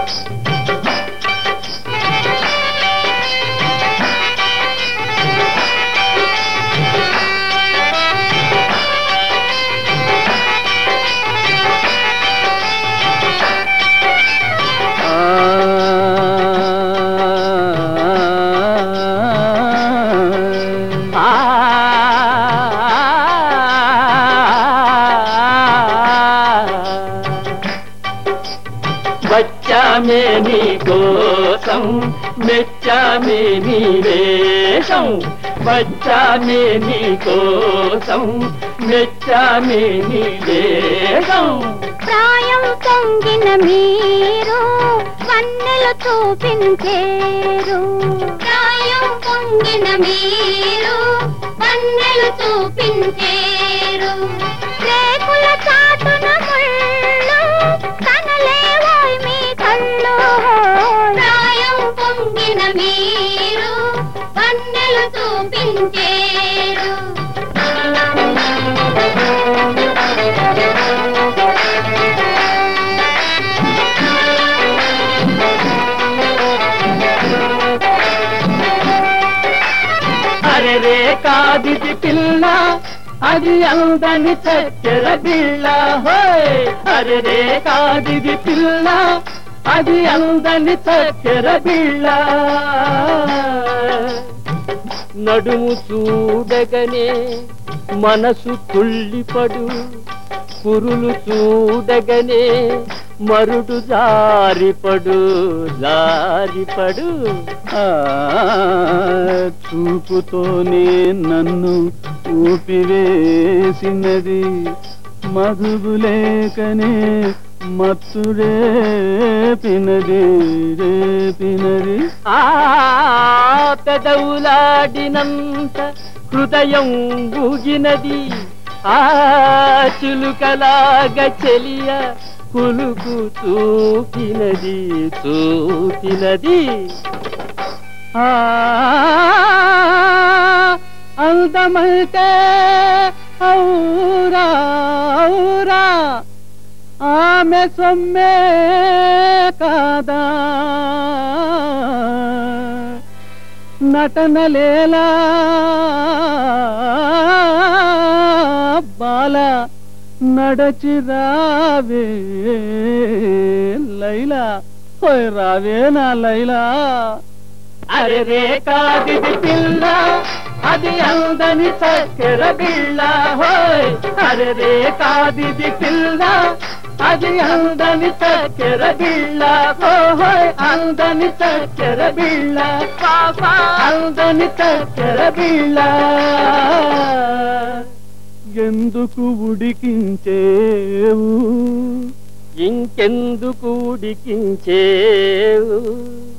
వచ్చామే నీ కోసం మెచ్చామే నీ వేషం వచ్చామే నీ కోసం మెచ్చామే నీ వేషం ప్రాయం పొంగిన మీరు వన్నెలు చూపించేరు ప్రాయం పొంగిన మీరు వన్నెలు చూపించేరు రేకుల చాటున ముళ్ళు కనలేవోయ్ మీ కళ్ళు ప్రాయం పొంగిన మీరు వన్నెలు చూపించేరు అరే రే కాదిది పిల్ల అది అందని చక్కెర బిళ్ళ హోయ్ అరే రే కాదిది పిల్ల అది అందని చక్కెర బిళ్ళ నడుము చూడగనే మనసు తుళ్ళిపడు కురులు చూడగనే మరుడు జారిపడు జారిపడు ఆ చూపుతోనే నన్ను ఊపివేసినది మధుబులేకనే మత్తు రేపినది రేపినది ఆ పెదవులాడినంత హృదయం ఊగినది ఆ చులుకలాగ చెలియ కులుకు చూపినది చూపినది ఆ అందమైతే ఔరా ఔరా ఆమె సొమ్మే కాదా నటనలేలా బాల నడచి రావే లైలా ఓయ్ రావే నా లైలా అరే రే కాదిది పిల్ల అది అందని చక్కెర బిళ్ళ హోయ్ అరే రే కాదిది పిల్ల అది అందని చక్కెర బిళ్ళ హోయ్ అందని చక్కెర బిళ్ళ పాపా అందని చక్కెర బిళ్ళ ఎందుకు ఉడికించేవు ఇంకెందుకు ఉడికించేవు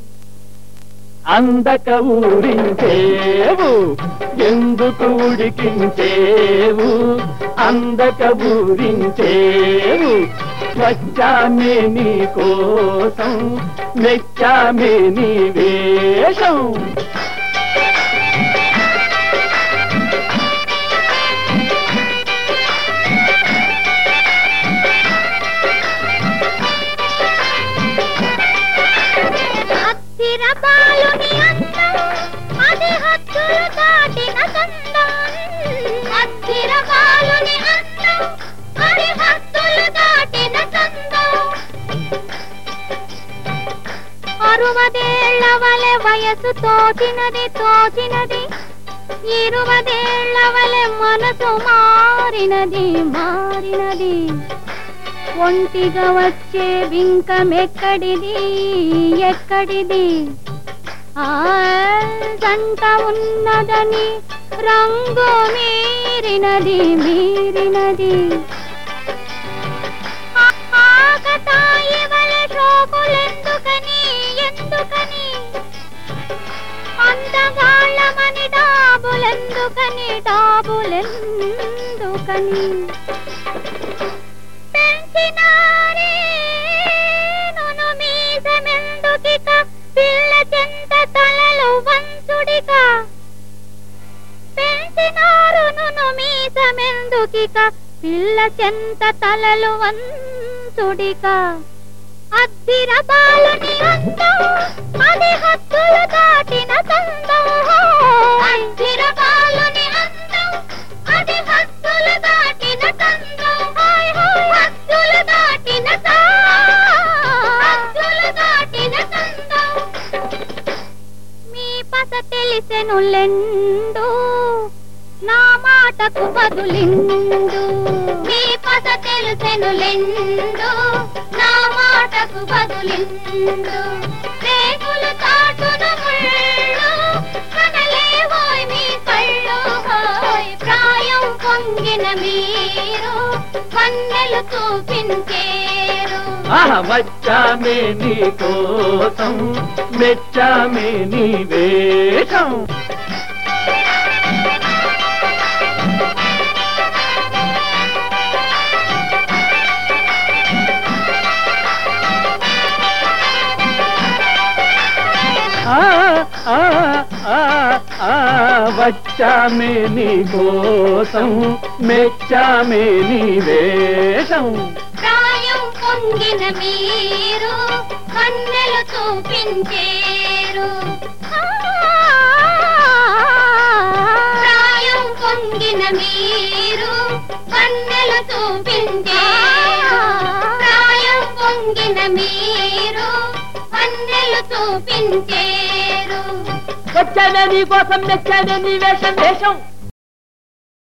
అందక ఊరించేవు ఎందుకు ఉడికించేవు అందక ఊరించేవు వచ్చామే నీ కోసం మెచ్చామే నీ వేషం అస్థిర బాలుని అందం అది హద్దులు దాటిన సందం అస్థిర బాలుని అందం అది హద్దులు దాటిన సందం అరువదేళ్ల వలె వయసు తోచినది తోచినది ఇరువదేళ్ల వలె మనసు మారినది మారినది ఒంటిగా వచ్చే వింకమెక్కడిది ఎక్కడిది ఆ జంట ఉన్నదని రంగు మీరినది మీరినది ఆ- ఆకతాయి వలె షోకులెందుకని ఎందుకని అందగాళ్ళమని డాబులెందుకని డాబులెందుకని పెంచినారే నును మీసమెందుకిక పిల్ల చెంత తలలు వంచుడిక పెంచినారు నును మీసమెందుకిక పిల్ల చెంత తలలు వంచుడిక అద్దిర బాలుని అందం అది హద్దులు దాటిన సందం అద్దిర బాలుని అందం అది హద్దులు దాటిన సందం హాయ్ హాయ్ హద్దులు దాటిన సందం హద్దులు దాటిన సందం మీ పస తెలిసెను లెండు నా మాటకు బదులిండు మీ పస తెలిసెను లెండు నా మాటకు బదులిండు రేగులు తాటును ముళ్ళు కనలేవోయ్ మీ కళ్ళు హోయ్ ప్రాయం పొంగిన మీరు కన్నెలు చూపించేరు ఆహ వచ్చామే నీ కోసం మెచ్చామే నీ వేషం ఆ, ఆ, ఆ, ఆ, వచ్చామే నీ కోసం మెచ్చామే నీ వేషం ప్రాయం పొంగిన మీరు కన్నెలు చూపించేరు ప్రాయం పొంగిన మీరు కన్నెలు చూపించేరు ప్రాయం పొంగిన మీరు కన్నెలు చూపించేరు వచ్చానే నీ కోసం మెచ్చానే నీ వేషం వేషం